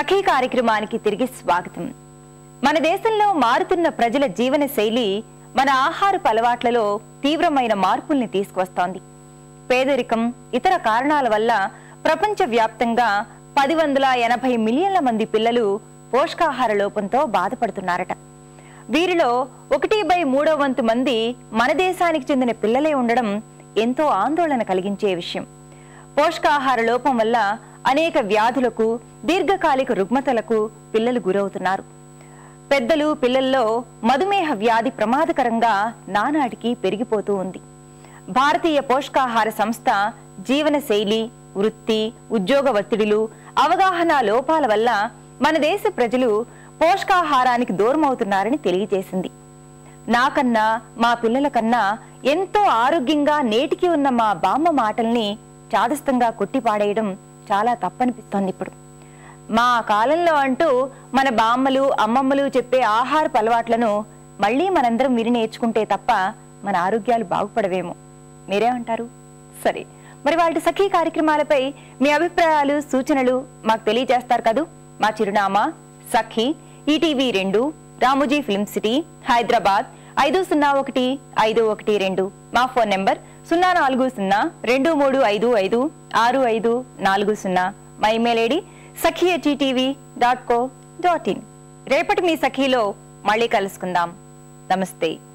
సఖీ కార్యక్రమానికి తిరిగి స్వాగతం మన దేశంలో మారుతున్న ప్రజల జీవన శైలి మన ఆహారపు అలవాట్లలో తీవ్రమైన మార్పుల్ని తీసుకువస్తోంది పేదరికం ఇతర కారణాల వల్ల ప్రపంచ వ్యాప్తంగా పది వందల ఎనభై మిలియన్ల మంది పిల్లలు పోషకాహార లోపంతో బాధపడుతున్నారట వీరిలో ఒకటి బై మూడో వంతు మంది మన దేశానికి చెందిన పిల్లలే ఉండడం ఎంతో ఆందోళన కలిగించే విషయం పోషకాహార లోపం వల్ల అనేక వ్యాధులకు దీర్ఘకాలిక రుగ్మతలకు పిల్లలు గురవుతున్నారు పెద్దలు పిల్లల్లో మధుమేహ వ్యాధి ప్రమాదకరంగా నానాటికి పెరిగిపోతూ ఉంది భారతీయ పోషకాహార సంస్థ జీవన శైలి వృత్తి ఉద్యోగ ఒత్తిడిలు అవగాహన లోపాల వల్ల మన దేశ ప్రజలు పోషకాహారానికి దూరమవుతున్నారని తెలియజేసింది నాకన్నా మా పిల్లల కన్నా ఎంతో ఆరోగ్యంగా నేటికి ఉన్న మా బామ్మ మాటల్ని చాదస్తంగా కొట్టిపాడేయడం చాలా తప్పనిపిస్తోంది ఇప్పుడు మా కాలంలో అంటూ మన బామ్మలు అమ్మమ్మలు చెప్పే ఆహారపు అలవాట్లను మళ్ళీ మనందరం విని నేర్చుకుంటే తప్ప మన ఆరోగ్యాలు బాగుపడవేమో మీరేమంటారు సరే మరి వాటి సఖీ కార్యక్రమాలపై మీ అభిప్రాయాలు సూచనలు మాకు తెలియజేస్తారు కదూ మా చిరునామా సఖీ ఈటీవీ రెండు రామోజీ ఫిల్మ్ సిటీ హైదరాబాద్ ఐదు సున్నా ఒకటి ఐదు ఒకటి రెండు మా ఫోన్ నెంబర్ సున్నా నాలుగు సున్నా రెండు మూడు ఐదు ఐదు ఆరు ఐదు నాలుగు సున్నా మా email ID Sakhi TV dot co dot in రేపటి మీ సఖీలో మళ్ళీ కలుసుకుందాం నమస్తే